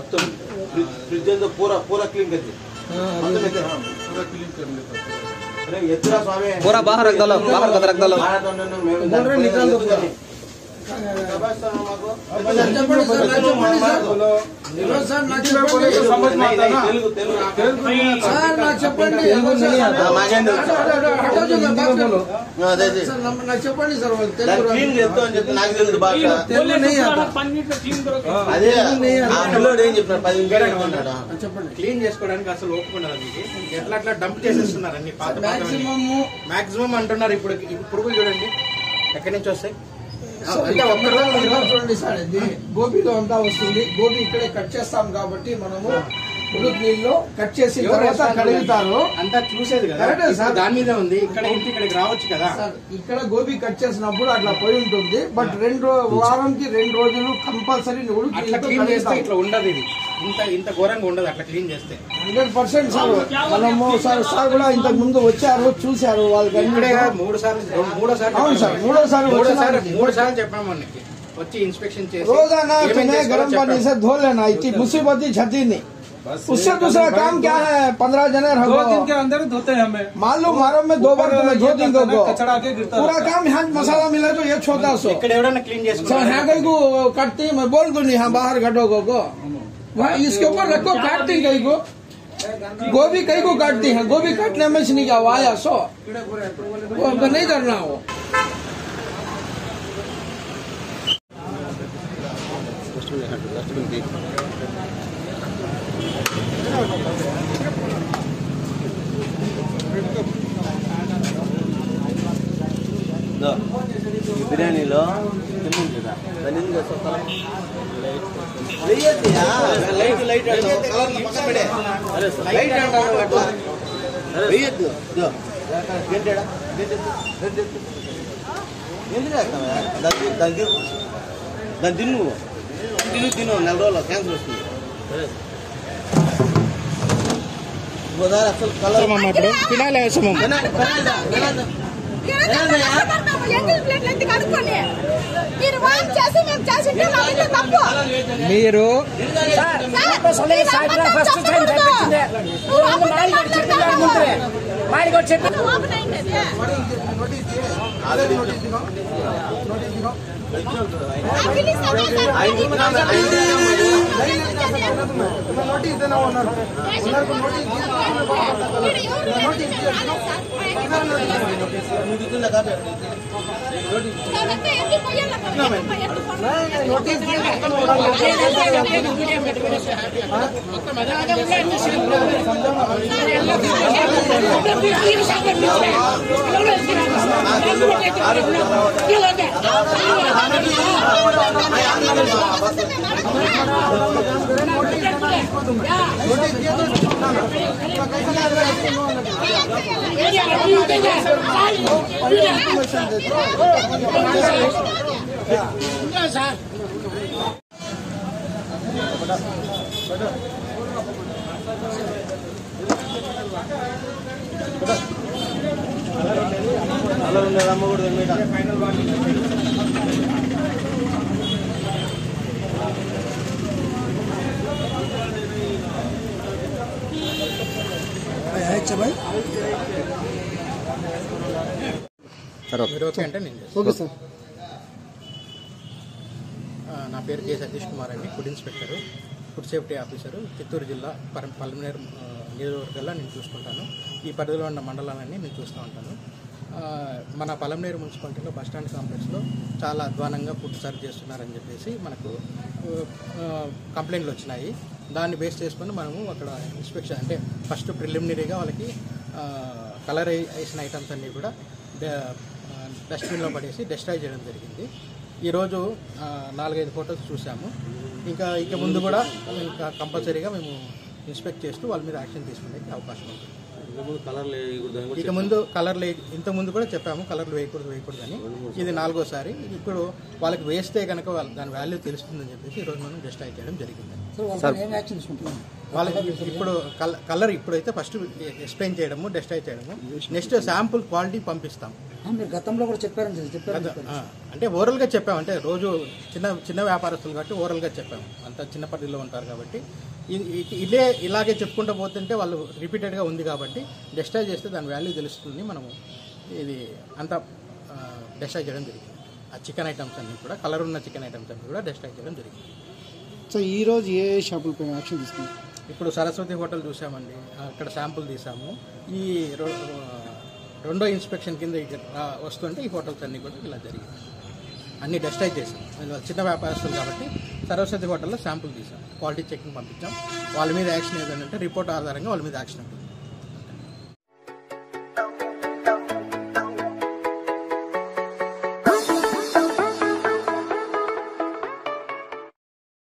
तुम fridge fridge अंदर पूरा पूरा क्लीन कर दे मतलब इधर हाँ पूरा क्लीन कर लेता अरे इतना स्वामी पूरा बाहर रख दो लो, बाहर का रख दो लो। बाहर तो नन्नु మేము बोल रहे निकाल दो पूरा। దబాయిస్తాను మాకు చెప్పండి సార్ నాకు చెప్పండి సార్ ఈరోజు సార్ నాకు చెప్పండి समझ में आता ना తెలుగు తెలుగు సార్ నాకు చెప్పండి ఎవరు సార్? మాకేం తెలుసు అటు, అటు, అటు, అటు వచ్చి బాగా చెప్పు. అదే అదే సార్ నాకు నాకు చెప్పండి సార్ వాళ్ళు దాన్ని తెలుగు క్లీన్ చేస్తాం అని చెప్పి నాకు తెలుసు భాష తెలుగు नहीं आता అదే ఆ పిల్లోడు ఏం చెప్పినాడు పది నిమిషాలు అనుకున్నాడు చెప్పండి క్లీన్ చేసుకోవడానికి అసలు ఒప్పుకున్నారు మీకు ఎట్లా అట్లా డంప్ చేసేస్తున్నారు అన్ని పాత మాక్సిమం మాక్సిమం అంటున్నారు ఇప్పుడు ఇప్పుడు పురుగులు చూడండి ఎక్కడి నుంచి వస్తాయి అంటే ఒక్క రోజు ఇలా చూడండి సార్ ఇది గోబీలో అంతా వస్తుంది గోబీ ఇక్కడే కట్ చేస్తాం కాబట్టి మనము ఉడుకు నీళ్ళు కట్ చేసిన ఎవరు తర్వాత వేస్తారు? కడుగుతారు అంతా చూసేది కదా కరెక్టే సార్. ఇప్పుడు దాని మీదే ఉంది ఇక్కడ ఇంటి ఇక్కడికి రావచ్చు కదా సార్ ఇక్కడ గోబీ కట్ చేసినప్పుడు అట్లా పోయి ఉంటుంది బట్ రెండు వారంకి రెండు రోజులు కంపల్సరీ ఉడుకు అట్లా క్లీన్ చేస్తే ఇట్లా ఉండదు ఇది ఇంత ఇంత ఘోరంగా ఉండదు అట్లా క్లీన్ చేస్తే హండ్రెడ్ పర్సెంట్ సార్ మనము సార్ సార్ కూడా ఇంతకు ముందు వచ్చారు చూశారు వాళ్ళకి ఇక్కడే అన్ని కాదు, మూడు సార్లు మూడో సార్లు అవును సార్, మూడోసారి మూడో వచ్చినారు. సార్లు మూడు సార్లు చెప్పాము మనకి వచ్చి ఇన్స్పెక్షన్ చేసి रोजाना ఏమేం तुम्हें చేసుకోవాలో गर्म पानी చెప్పాము. से धो लेना इतनी मुसीबती क्षति नहीं उससे दूसरा काम क्या है पंद्रह जने दो दिन के रहो अंदर धोते हैं हमें मालूम मारो में दो बार तुम्हें दो दिन को कचड़ा के गिरता पूरा रहता है। काम यहाँ मसाला मिला तो एक छोटा सो ఇక్కడ ఎవరైనా క్లీన్ सर చేసుకుంటారా यहाँ कहीं को काटती मैं बोल दूँ नहीं हाँ बाहर काटो को को वहाँ इसके ऊपर रखो काटती कहीं को गोभी कहीं को काटती है गोभी काटने में से नहीं क्या वो आया सो वो हमको नहीं करना वो ఇదో, ఈ బిర్యానీలో కింద ఉంటుందా దాన్ని ఎందుకు వేస్తావు కలర్? వెయ్యొద్దుయా? లైట్ లైట్ అంటావు. కలర్ పక్కన పెడే. అరే సార్. లైట్ అంటావు అట్లా అరే వెయ్యొద్దు ఇదో. గంటేడా? గంటెత్తు. గంటెత్తు. ఎందుకు వేస్తావా దాన్ని దాన్ని తిను. దాన్ని తిను నువ్వు తిను తిను నెల రోజులు క్యాన్సర్ వస్తుంది సరే గోదావరి అసలు కలర్ అమ్మ ఇప్పుడు ఫినాయిల్ వేసాము వినాలి, వినాలి, వినాలి. ఎంగిల్ ప్లేట్లు ఎందుకు అనుకోని మీరు వాన్ చేసి మేము చేసి ఉంటే మా మీద తప్పు మీరు సార్, మీరు అబద్ధం చెప్పకూడదు. నువ్వు అబద్ధం మాట్లాడతావు. అది ఓపెన్ అయింది అది. ఆ ఫినిష్ అవ్వదు సార్. ఐదు నిమిషాలు, ఐదు నిమిషాలు. नोटिस देना ओनर వీడు ఎవరు లేరు సార్. రాలేదు సార్. నువ్వు తింటుందా కాపీ? అదంతా ఎందుకు పోయాలి? ఎందుకు పోయాలి? नोटिस కలర్ ఉండేది అమ్మ కూడా తినమేట. మీరు ఓకే అంటే నేను చేస్తాను. ओके सर ఆ, నా పేరు కె సతీష్ కుమార్ అండి food inspector food safety officer Chittoor జిల్లా పరం పల్మనేరు ఆ, నియోజకవర్గాల్లో నేను చూసుకుంటాను ఈ పరిధిలో ఉన్న మండలాలన్నీ నేను చూస్తూ ఉంటాను ఆ, మన పలమనేరు మున్సిపాలిటీలో బస్టాండ్ కాంప్లెక్స్లో చాలా అధ్వానంగా ఫుడ్ సర్వ్ చేస్తున్నారని చెప్పేసి మనకు ఆ, కంప్లైంట్లు వచ్చినాయి దాన్ని బేస్ చేసుకొని మనము అక్కడ ఇన్స్పెక్షన్ అంటే ఫస్ట్ ప్రిలిమినరీగా వాళ్ళకి ఆ, కలర్ వేసిన ఐటమ్స్ అన్నీ కూడా డ- ఆ, డస్ట్బిన్లో పడేసి డిస్ట్రాయ్ చేయడం జరిగింది ఈరోజు ఆ, నాలుగైదు ఫొటోస్ చూసాము ఇంకా ఇక ముందు కూడా ఇంకా కంపల్సరీగా మేము ఇన్స్పెక్ట్ చేస్తూ వాళ్ళ మీద యాక్షన్ తీసుకునే అవకాశం ఉంటుంది ఇంతకుముందు కలర్ లేదు అని కూడా ఇక ముందు కలర్లు వే- ఇంత ముందు కూడా చెప్పాము కలర్లు వేయకూడదు వేయకూడదు అని ఇది నాలుగోసారి ఇప్పుడు వాళ్ళకి వేస్తే కనుక వాళ్ళ దాని వాల్యూ తెలుస్తుందని చెప్పేసి ఈరోజు మనం డిస్ట్రాయ్ చేయడం జరిగింది వాళ్ళకి ఇప్పుడు కల- కలర్ ఇప్పుడైతే ఫస్ట్ ఎక్స్ప్లెయిన్ చేయడము డిస్ట్రాయ్ చేయడము నెక్స్ట్ శాంపుల్ క్వాలిటీ పంపిస్తాం మీరు గతంలో కూడా చెప్పారని చెప్పి- చెప్పారని అదే, చెప్పారు ఆ, అంటే ఓరల్గా చెప్పాం అంటే రోజు చిన్న చిన్న వ్యాపారస్తులు కాబట్టి ఓరల్గా చెప్పాం అంత చిన్న పరిధిలో ఉంటారు కాబట్టి ఇ- ఇ- ఇదే ఇలాగే చెప్పుకుంటూ పోతుంటే వాళ్ళు రిపీటెడ్గా ఉంది కాబట్టి డెస్ట్రాయ్ చేస్తే దాని వాల్యూ తెలుస్తుంది మనము ఇది అంతా డెస్ట్రాయ్ చేయడం జరిగింది ఆ చికెన్ ఐటమ్స్ అన్ని కూడా కలర్ ఉన్న చికెన్ ఐటమ్స్ అన్ని కూడా డెస్ట్రాయ్ చేయడం జరిగింది సో ఈ రోజు ఏ ఏ షాపులపై యాక్షన్ తీసుకున్నారు ఇప్పుడు సరస్వతి హోటల్ చూసామండి అక్కడ శాంపుల్ తీసాము ఈ రో- రెండో ఇన్స్పెక్షన్ కింద ఇక్కడ రా- వస్తుంటే ఈ హోటల్స్ అన్నీ కూడా ఇలా జరిగింది అన్ని డెస్ట్రైజ్ చేసాం ఇది చిన్న వ్యాపారస్తులు కాబట్టి సరస్వతి హోటల్లో శాంపుల్ తీసాం క్వాలిటీ చెకింగ్ పంపించాం వాళ్ళ మీద యాక్షన్ ఏదంటే రిపోర్ట్ ఆధారంగా వాళ్ళ మీద యాక్షన్ ఉంటుంది